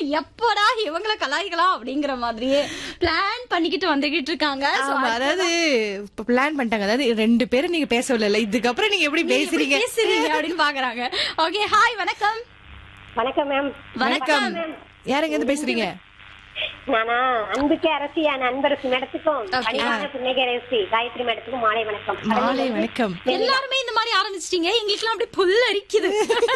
எப்படா இவங்கள கலாய்க்கலாம் அப்படிங்கிற மாதிரியே பிளான் பண்ணிக்கிட்டு வந்துகிட்டு இருக்காங்க So, ஆமா அதாவது இப்ப பிளான் பண்ணிட்டாங்க அதாவது ரெண்டு பேரும் நீங்க பேசவில்லை இதுக்கப்புறம் நீங்க எப்படி நீங்க எப்படி பேசுறீங்க பேசுறீங்க அப்படின்னு பாக்குறாங்க ஓகே ஹாய் வணக்கம் வணக்கம் மேம் வணக்கம் யாருங்க இருந்து பேசுறீங்க நானா அன்புக்கு அரசியான அன்பரசு மேடத்துக்கும் Okay. பணிவான புன்னகை அரசி காயத்ரி மேடத்துக்கும் மாலை வணக்கம் மாலை வணக்கம் எல்லாருமே இந்த மாதிரி ஆரம்பிச்சிட்டீங்க எங்களுக்குலாம் அப்படியே புல் அரிக்குது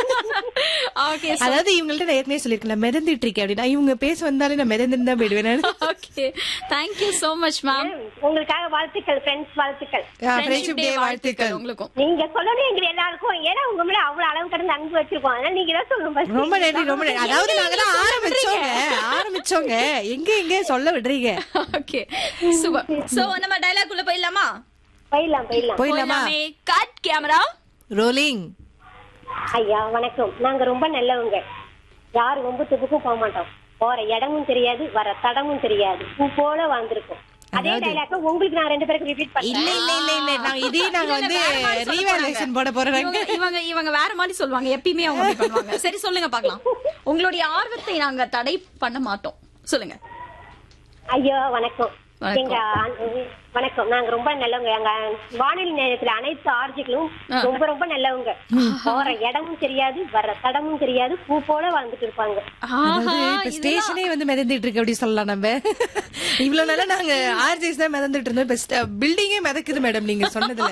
ஓகே அதாவது இவங்கள்ட்ட நான் ஏற்கனவே சொல்லிருக்கேன் மிதந்துட்டு இருக்கேன் அப்படின்னா இவங்க பேச வந்தாலே நான் மிதந்துட்டு தான் போயிடுவேன் நானு. Okay thank you so much ma'am ma'am, உங்களுக்காக வாழ்த்துக்கள் ஃப்ரெண்ட்ஸ் வாழ்த்துக்கள் ஆ, friendship day வாழ்த்துக்கள் உங்களுக்கும் நீங்க சொல்லணும் எங்க எல்லாருக்கும் ஏன்னா உங்க மேல அவ்வளவு அளவு கடந்து அன்பு வச்சிருக்கோம் அதனால நீங்க தான் சொல்லணும் first. ரொம்ப நன்றி ரொம்ப நன்றி அதாவது நாங்க தான் ஆரம்பிச்சோங்க ஆரம்பிச்சோங்க எங்க எங்க சொல்ல விடுறீங்க ஓகே சூப்பர் சோ நம்ம டயலாக் உள்ள போயிடலாமா போயிடலாம் போயிடலாம் போயிடலாமா கட் கேமரா ரோலிங் ஐயா வணக்கம் நாங்க ரொம்ப நல்லவங்க யாரு ரொம்ப துப்புக்கும் போக மாட்டோம் போற இடமும் தெரியாது வர தடமும் தெரியாது பூ போல வாழ்ந்திருக்கோம் அதே டைலாக்க உங்களுக்கு நான் ரெண்டு பேருக்கு ரிப்பீட் இல்ல பண்ணேன் இல்ல இல்ல இல்ல நாங்க இதே நாங்க வந்து ரீவேல்யூஷன் போட போறோம் இவங்க இவங்க இவங்க வேற மாதிரி சொல்லுவாங்க எப்பயுமே அவங்க அப்படி பண்ணுவாங்க சரி சொல்லுங்க பார்க்கலாம் உங்களுடைய ஆர்வத்தை நாங்க தடை பண்ண மாட்டோம் சொல்லுங்க ஐயோ வணக்கம் வணக்கம். எங்க அ- வணக்கம் நாங்க ரொம்ப நல்லவங்க எங்க வானொலி நேரத்துல அனைத்து ஆர்ஜிகளும் ரொம்ப ரொம்ப நல்லவங்க போற இடமும் தெரியாது வர தடமும் தெரியாது பூ போல வாழ்ந்துட்டு இருப்பாங்க அதாவது இப்ப ஸ்டேஷனே வந்து மிதந்துட்டு இருக்கு அப்படி சொல்லலாம் நம்ம இவ்வளவு நாளா நாங்க ஆர்ஜிஸ் தான் மிதந்துட்டு இருந்தோம் இப்ப பில்டிங்கே மிதக்குது மேடம் நீங்க சொன்னதுல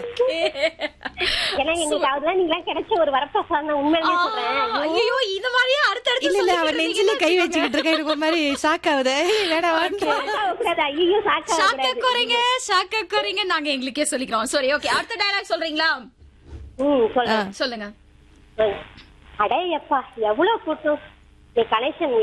ஏன்னா எங்களுக்கு அதுதான் நீங்க கிடைச்ச ஒரு வரப்பிரசாதம் உண்மையிலே சொல்றேன் ஐயோ இந்த மாதிரியே அடுத்தடுத்து இல்ல இல்ல சொல்லிக்கிட்டு அவர் நெஞ்சில கை வச்சுக்கிட்டு இருக்கா எனக்கு ஒரு மாதிரி ஷாக் ஆகுது வேணா கூடாது ஐயோ சாக்கா ஷாக்க குறைங்க ஷாக்க குறைங்க நாங்க எங்களுக்கே சொல்லிக்கிறோம் சரி ஓகே அடுத்த டயலாக் சொல்றீங்களா ம் சொல்றேன் சொல்லுங்க அடே எப்பா எவ்வளவு கூட்டம் இந்த கனெக்ஷன்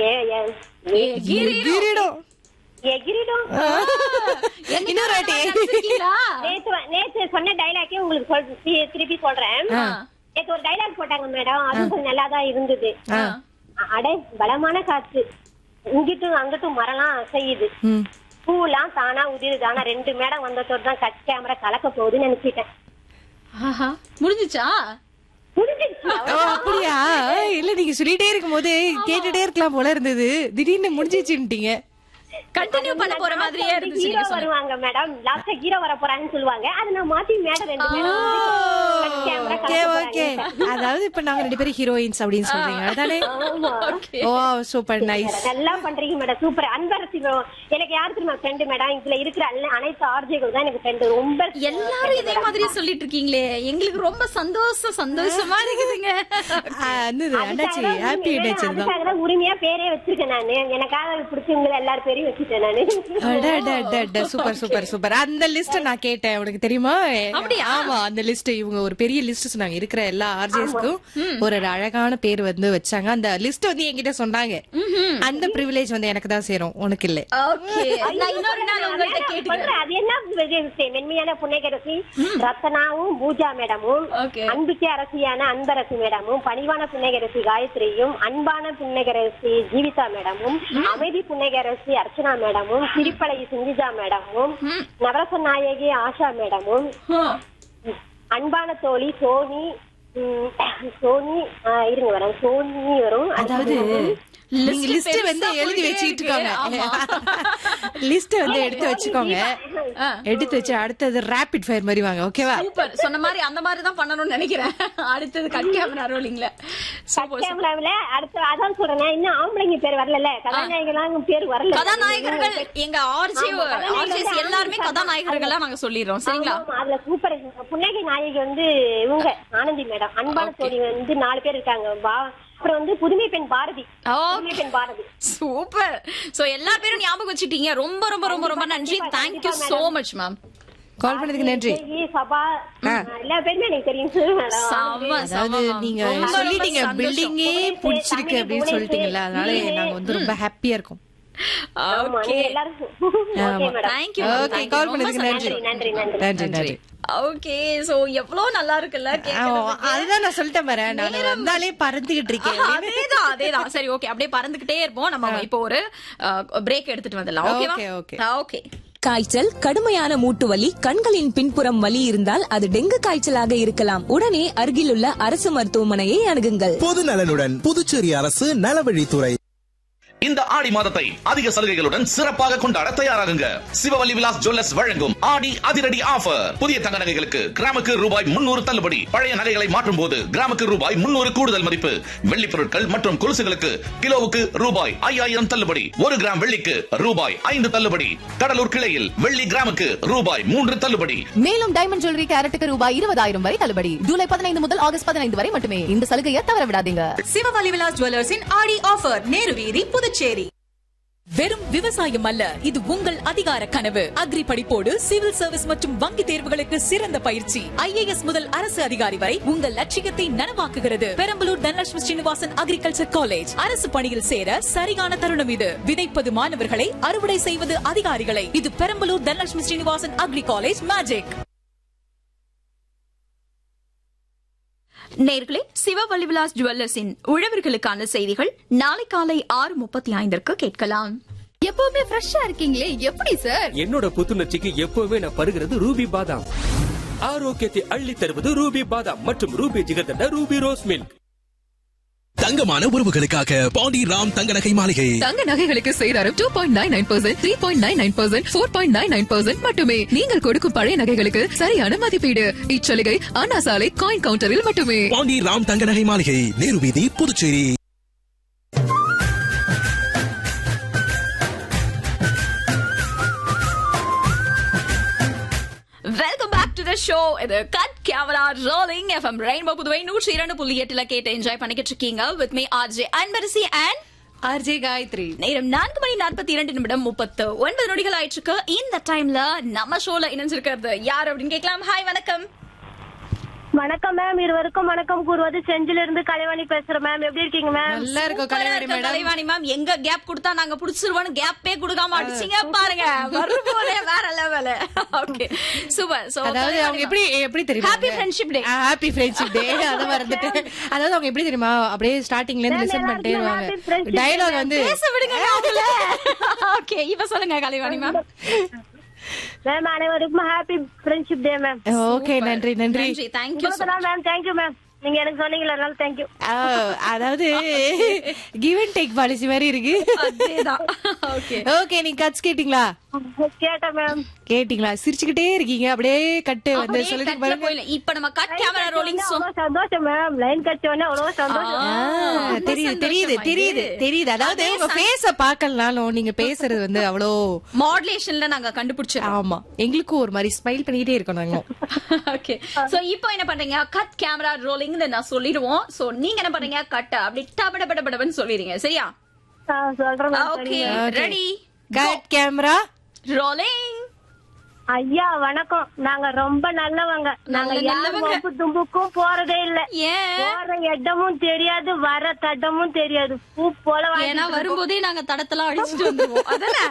கிரீடம் எகிரிடும் இன்னொரு வாட்டி இருக்கீங்களா? நேத்து வ- நேத்து சொன்ன டைலாக்கே உங்களுக்கு சொல் தி- திருப்பி சொல்றேன் நேத்து ஒரு டைலாக் போட்டாங்க மேடம் அது கொஞ்சம் நல்லா தான் இருந்தது அ- அடே பலமான காற்று இங்கிட்டும் அங்கிட்டும் மரம்லாம் அசையுது ம். பூலாம் தானா உதிருது ஆனா ரெண்டு மேடம் வந்ததோடு தான் கட் கேமரா கலக்க போகுதுன்னு நினைச்சிட்டேன் ஆஹா, முடிஞ்சுச்சா புரிஞ்சிருச்சு ஓ அப்படியா இல்ல நீங்க சொல்லிட்டே இருக்கும் போது கேட்டுட்டே இருக்கலாம் போல இருந்தது திடீர்னு முடிஞ்சிச்சுட்டீங்க கண்டினியூ பண்ண போற மாதிரியே இருந்துச்சு ஹீரோ நீங்க சொன்னது. வருவாங்க மேடம் லாஸ்டா ஹீரோ வர போறாங்கன்னு சொல்லுவாங்க அதை நான் மாத்தி மேடம் ரெண்டு மேடம் cut camera ஓகே கலக்க ஓகே போறாங்க. அதாவது இப்ப நாங்க ரெண்டு பேரும் ஹீரோயின்ஸ் அப்படின்னு சொல்றீங்க அதானே ஆமா. ஓ சூப்பர் நைஸ் நல்லா பண்றீங்க மேடம் சூப்பர் அன்பரசி bro. எனக்கு யாரு தெரியுமா ஃப்ரெண்டு மேடம் இதுல இருக்கிற அல்ல- அனைத்து ஆர்ஜிகள் தான் எனக்கு ஃப்ரெண்டு ரொம்ப எல்லாரும் இதே மாதிரியே சொல்லிட்டு இருக்கீங்களே எங்களுக்கு ரொம்ப சந்தோஷம் சந்தோஷமா இருக்குதுங்க அண்ணாச்சி ஹாப்பி அண்ணாச்சி தான் அதுக்காக தான் உரிமையா பேரே வச்சிருக்கேன் நானு எனக்காக பிடிச்சவங்க எல்லாரும் பேரையும் வச்சுட்டேன் நானு அட, அட, அட, அட, சூப்பர் சூப்பர் சூப்பர் அந்த லிஸ்ட் நான் கேட்டேன் உனக்கு தெரியுமா அப்படியா? ஆமா அந்த லிஸ்ட் இவங்க ஒரு பெரிய லிஸ்ட் சொன்னாங்க இருக்கிற எல்லா ஆர்ஜிஎஸ்க்கும் ஒரு அழகான பேர் வந்து வச்சாங்க அந்த லிஸ்ட் வந்து என்கிட்ட சொன்னாங்க அந்த பிரிவிலேஜ் வந்து எனக்கு தான் சேரும் உனக்கு இல்ல ஓகே நான் இன்னொரு நாள் உங்கள்ட்ட கேட்டுக்கிறேன் சொல்றேன், அது என்ன விஷயம்? மென்மையான புன்னகரசி ரத்தனாவும் பூஜா மேடமும் Okay. அன்புக்கு அரசியான அன்பரசி மேடமும் பணிவான புன்னகரசி காயத்ரியும் அன்பான புன்னகரசி ஜீவிதா மேடமும் அமைதி புன்னகரசி அர்ச்சனா மேடமும் சிரிப்பலை சிஞ்சிஜா மேடமும் நவரச நாயகி ஆஷா மேடமும் அன்பான தோழி சோனி ம், சோனி ஆ, இருங்க வரேன் சோனி வரும் அதாவது நீங்க List லிஸ்ட் வந்து பெருசா எழுதி போயிட்டே வச்சுட்டு இருக்கு. இருக்காங்க லிஸ்ட் வந்து எடுத்து வச்சுக்கோங்க ஆ. எடுத்து வச்சு அடுத்தது ரேபிட் ஃபயர் மாதிரி வாங்க ஓகேவா சூப்பர் சொன்ன மாதிரி அந்த மாதிரி தான் பண்ணணும்னு நினைக்கிறேன் அடுத்தது கட் கேமரா ரோலிங்ல சூப்பர் கேமராவில அடுத்து அதான் சொல்றேன் இன்னும் ஆம்பளைங்க பேர் வரல கதாநாயகலாம் பேர் வரல கதாநாயகர்கள் எங்க ஆர்ஜி ஆர்ஜிஸ் எல்லாருமே கதாநாயகர்களா நாங்க சொல்லிடுறோம் சரிங்களா ஆமா, அதுல சூப்பர் புன்னகை நாயகி வந்து இவங்க ஆனந்தி மேடம் அன்பான தோழி வந்து நாலு பேர் இருக்காங்க பா அப்புறம் வந்து புதுமை பெண் பாரதி புதுமை பெண் பாரதி சூப்பர் சோ எல்லா பேரும் ஞாபகம் வச்சுட்டீங்க ரொம்ப ரொம்ப ரொம்ப ரொம்ப நன்றி தேங்க்யூ சோ மச் மேம் கால் பண்ணதுக்கு நன்றி ஜெயி, சபா எல்லா பேருமே எனக்கு தெரியும் மேடம் செம்ம அதாவது செம்ம நீங்க ரொம்ப, ரொம்ப சொல்லிட்டீங்க சந்தோஷம். பில்டிங்கே பிடிச்சிருக்கு அப்படின்னு சொல்லிட்டீங்கல்ல அதனால நாங்க வந்து ரொம்ப ஹாப்பியா இருக்கோம் ஆமா ஓகே நீங்க எல்லாரும் ஓகே மேடம் தேங்க்யூ ஓகே கால் பண்ணதுக்கு நன்றி நன்றி நன்றி நன்றி நன்றி ஓகே சோ எவ்வளவு நல்லா இருக்குல்ல ஆ, கேக்குறதுக்கு. அதுதான் நான் சொல்லிட்டேன் பாரு நான் வந்தாலே பறந்துகிட்டு இருக்கேன் அதேதான் அதேதான் சரி ஓகே அப்படியே பறந்துகிட்டே இருப்போம் நம்ம இப்போ ஒரு பிரேக் எடுத்துட்டு வந்துடலாம் ஓகேவா Okay, okay. ஓகே காய்ச்சல் கடுமையான மூட்டு வலி கண்களின் பின்புறம் வலி இருந்தால் அது டெங்கு காய்ச்சலாக இருக்கலாம் உடனே அருகிலுள்ள அரசு மருத்துவமனையை அணுகுங்கள் பொது நலனுடன் புதுச்சேரி அரசு நலவழித்துறை இந்த ஆடி மாதத்தை அதிக சலுகைகளுடன் சிறப்பாக கொண்டாட தயாராகுங்க சிவவல்லி விலாஸ் ஜுவல்லர்ஸ் வழங்கும் ஆடி அதிரடி ஆஃபர் புதிய தங்க நகைகளுக்கு கிராமுக்கு ரூபாய் முன்னூறு தள்ளுபடி பழைய நகைகளை மாற்றும் போது கிராமுக்கு ரூபாய் முன்னூறு கூடுதல் மதிப்பு வெள்ளி பொருட்கள் மற்றும் கொலுசுகளுக்கு கிலோவுக்கு ரூபாய் ஐயாயிரம் தள்ளுபடி ஒரு கிராம் வெள்ளிக்கு ரூபாய் ஐந்து தள்ளுபடி கடலூர் கிளையில் வெள்ளி கிராமுக்கு ரூபாய் மூன்று தள்ளுபடி மேலும் டைமண்ட் ஜுவல்லரி கேரட்டுக்கு ரூபாய் இருபதாயிரம் வரை தள்ளுபடி ஜூலை பதினைந்து முதல் ஆகஸ்ட் பதினைந்து வரை மட்டுமே இந்த சலுகையை தவற விடாதீங்க சிவவலி விலாஸ் ஜுவல்லர்ஸின் ஆடி ஆஃபர் நேரு வீதி புதுச்சேரி வெறும் விவசாயம் அல்ல இது உங்கள் அதிகார கனவு அக்ரி படிப்போடு சிவில் சர்வீஸ் மற்றும் வங்கி தேர்வுகளுக்கு சிறந்த பயிற்சி ஐஏஎஸ் முதல் அரசு அதிகாரி வரை உங்கள் லட்சியத்தை நனவாக்குகிறது பெரம்பலூர் தனலட்சுமி ஸ்ரீனிவாசன் அக்ரிகல்ச்சர் காலேஜ் அரசு பணியில் சேர சரியான தருணம் இது விதைப்பது மாணவர்களை அறுவடை செய்வது அதிகாரிகளை இது பெரம்பலூர் தனலட்சுமி ஸ்ரீனிவாசன் அக்ரி காலேஜ் மேஜிக் நேர்களே சிவவல்லி விலாஸ் ஜுவல்லர்ஸின் உழவர்களுக்கான செய்திகள் நாளை காலை ஆறு முப்பத்தி ஐந்திற்கு கேட்கலாம் எப்பவுமே ஃப்ரெஷ்ஷா இருக்கீங்களே எப்படி சார் என்னோட புத்துணர்ச்சிக்கு எப்பவுமே நான் பருகிறது ரூபி பாதாம் ஆரோக்கியத்தை அள்ளி தருவது ரூபி பாதாம் மற்றும் Ruby jigarthanda Ruby rose milk தங்கமான உறவுகளுக்காக பாண்டி ராம் தங்க நகை மாளிகை தங்க நகைகளுக்கு சேதாரம் two point nine nine percent three point nine nine percent four point nine nine percent மட்டுமே நீங்கள் கொடுக்கும் பழைய நகைகளுக்கு சரியான மதிப்பீடு இச்சலுகை அண்ணா சாலை காயின் கவுண்டரில் மட்டுமே பாண்டி ராம் தங்க நகை மாளிகை நேரு வீதி Puducherry welcome back to the show இது cut camera rolling FM rainbow Puduvai நூற்றி இரண்டு புள்ளி எட்டுல கேட்டு என்ஜாய் பண்ணிக்கிட்டு இருக்கீங்க with me RJ Anbarasi and RJ Gayathri நேரம் நான்கு மணி நாற்பத்தி இரண்டு நிமிடம் முப்பத்து ஒன்பது நொடிகள் ஆயிட்டு இருக்கு இந்த டைம்ல நம்ம ஷோல இணைஞ்சிருக்கிறது யார் அப்படின்னு கேட்கலாம் ஹாய் வணக்கம் வணக்கம் மேம் இருவருக்கும் வணக்கம் கூறுவது செஞ்சில இருந்து கலைவாணி பேசுறேன் மேம் எப்படி இருக்கீங்க மேம் நல்லா இருக்கும் சூப்பரா கலைவாணி இருக்கு மேடம் கலைவாணி மேம் எங்க கேப் கொடுத்தா நாங்க புடிச்சிருவோம் கேப்பே கொடுக்காம அடிச்சீங்க பாருங்க வரும்போதே வேற லெவல் ஓகே சூப்பர் சோ அதாவது அவங்க எப்படி எப்படி தெரியுமா Happy Friendship Day. Happy friendship day அத மறந்துட்டு அதாவது அவங்க எப்படி தெரியுமா அப்படியே ஸ்டார்டிங்ல இருந்து லிசன் பண்ணிட்டே Happy வருவாங்க Friendship Day, டயலாக் வந்து பேச விடுங்க ஓகே இப்ப சொல்லுங்க கலைவாணி மேம் மேம் அனைவருக்கும் happy friendship day ma'am okay நன்றி நன்றி நன்றி தேங்க்யூ மேம் தேங்க்யூ மேம் நீங்க எனக்கு சொன்னீங்களா அதனால தேங்க்யூ ஆ, அதாவது கிவ் அண்ட் டேக் பாலிசி மாதிரி இருக்கு அதேதான் ஓகே ஓகே நீங்க கட்ஸ் கேட்டீங்களா கேட்டேன் மேம் கேட்டீங்களா சிரிச்சுக்கிட்டே இருக்கீங்க அப்படியே கட்டு வந்து அப்படியே சொல்லிட்டு கட்ல பாருங்க போயில இப்ப நம்ம கட் கேமரா ரோலிங் அவ்வளவு சந்தோஷம் மேம் லைன் கட்ச உடனே அவ்வளவு சந்தோஷம் ஆ, தெரியுது தெரியுது தெரியுது தெரியுது அதாவது உங்க ஃபேஸ பாக்கலனாலும் நீங்க பேசுறது வந்து அவ்வளோ மாடுலேஷன்ல நாங்க கண்டுபிடிச்சிரோம் ஆமா எங்களுக்கும் ஒரு மாதிரி ஸ்மைல் பண்ணிக்கிட்டே இருக்கணும் நாங்களும் ஓகே சோ இப்போ என்ன பண்றீங்க கட் கேமரா ரோலிங் நான் சொல்லிடுவோம் சோ நீங்க என்ன பண்றீங்க கட் அப்படி டபட பட படபன்னு சொல்லிடுங்க சரியா ஆ, சொல்றேன் ma'am okay ready cut camera rolling ஐயா வணக்கம் நாங்க ரொம்ப நல்லவங்க நாங்க நல்ல யார் நல்லவங்க. வம்பு தும்புக்கும் போறதே இல்ல ஏன் போற இடமும் தெரியாது வர தடமும் தெரியாது பூ போல ஏன்னா வாழ்ந்துட்டு இருக்கோம். வரும்போதே நாங்க தடத்தெல்லாம் அடிச்சுட்டு வந்துருவோம் அதானே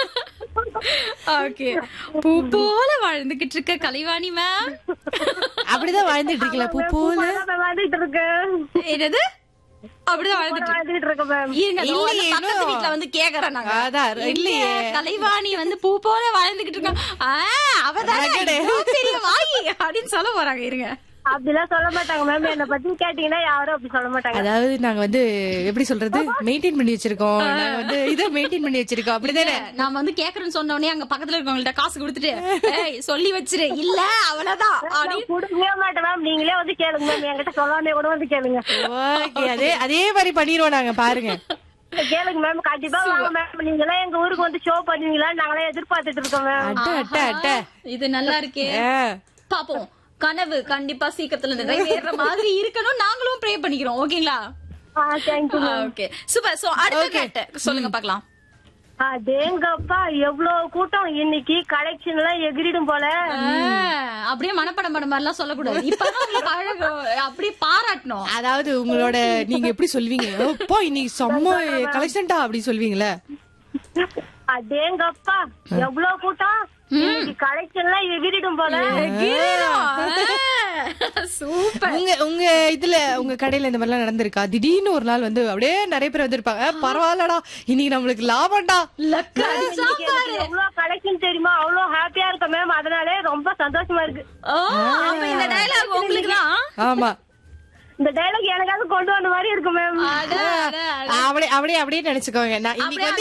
ஓகே பூ போல வாழ்ந்துகிட்டு இருக்க கலைவாணி மேம் அப்படிதான் வாழ்ந்துட்டு இருக்கல பூ பூ போல போல நான் வாழ்ந்துட்டு இருக்கேன் என்னது அப்படிதான் வாழ்ந்துட்டு இருக்கு. வாழ்ந்துட்டு இருக்கேன் மேம் இருங்க இதோ வந்து இல்லையே, பக்கத்து இன்னும். வீட்ல வந்து கேக்குறேன் நாங்க அதான், இல்லையே. எங்க கலைவாணி வந்து பூ போல வாழ்ந்துகிட்டு இருக்கா ஆ, அவதானே அடடே. இவ்வளவு பெரிய வாயி அப்படின்னு சொல்ல போறாங்க இருங்க அப்படிலாம் சொல்ல மாட்டாங்க மேம் என்ன பத்தி கேட்டீங்கன்னா யாரும் அப்படி சொல்ல மாட்டாங்க அதாவது நாங்க வந்து எப்படி சொல்றது மெயின்டைன் பண்ணி வச்சிருக்கோம் நாங்க வந்து இதை மெயின்டைன் பண்ணி வச்சிருக்கோம் அப்படிதானே நாம வந்து கேக்குறேன்னு சொன்ன உடனே அங்க பக்கத்துல இருக்கவங்கள்ட்ட காசு கொடுத்துட்டு ஏய் சொல்லி வச்சிரு இல்ல அவ்வளவுதான் அப்படி நான் கொடுக்கவே மாட்டேன் மேம் நீங்களே வந்து கேளுங்க மேம் என்கிட்ட சொல்லாமே கூட வந்து கேளுங்க ஓகே அதே அதே மாதிரி பண்ணிடுவோம் நாங்க பாருங்க கேளுங்க மேம் கண்டிப்பா வாங்க மேம் நீங்களே எங்க ஊருக்கு வந்து ஷோ பண்ணுவீங்களா நாங்களே எதிர்பார்த்துட்டு இருக்கோம் மேம் அட்ட அட்ட அட்ட இது நல்லா இருக்கே ஆ. பாப்போம் கனவு கண்டிப்பா சீக்கிரத்துல நிறைவேற மாதிரி இருக்கணும் நாங்களும் ப்ரே பண்ணிக்கிறோம் ஓகேங்களா ஆ thank you ma'am okay super so அடுத்த கட்ட சொல்லுங்க பாக்கலாம் அடேங்கப்பா எவ்வளவு கூட்டம் இன்னைக்கு கலெக்ஷன் எல்லாம் எகிரிடும் போல அப்படியே மனப்படம் படம் மாதிரிலாம் சொல்லக்கூடாது இப்பதான் உங்களுக்கு அழகு அப்படியே பாராட்டணும் அதாவது உங்களோட நீங்க எப்படி சொல்வீங்க அப்பா இன்னைக்கு செம்ம கலெக்ஷன்டா அப்படி சொல்வீங்களே அடேங்கப்பா எவ்வளவு கூட்டம் இன்னைக்கு கலெக்ஷன் எல்லாம் எகிரிடும் போல சூப்பர் உங்க உங்க இதுல உங்க கடையில இந்த மாதிரிலாம் நடந்திருக்கா திடீர்னு ஒரு நாள் வந்து அப்படியே நிறைய பேர் வந்திருப்பாங்க "அஹ், பரவாயில்லடா இன்னைக்கு நம்மளுக்கு லாபம்டா லக்கு அடிச்சா பாரு. எவ்வளவு கலெக்ஷன் தெரியுமா அவ்வளவு ஹாப்பியா இருக்கும் மேம் அதனாலே ரொம்ப சந்தோஷமா இருக்கு ஓ அப்ப இந்த டயலாக் உங்களுக்கு தான் ஆமா இந்த டைலாக் எனக்காக கொண்டு வந்த மாதிரி இருக்கு மேம் அட, அட, அட. அப்படியே அப்படியே அப்படியே நினைச்சுக்கோங்க நான் இன்னைக்கு வந்து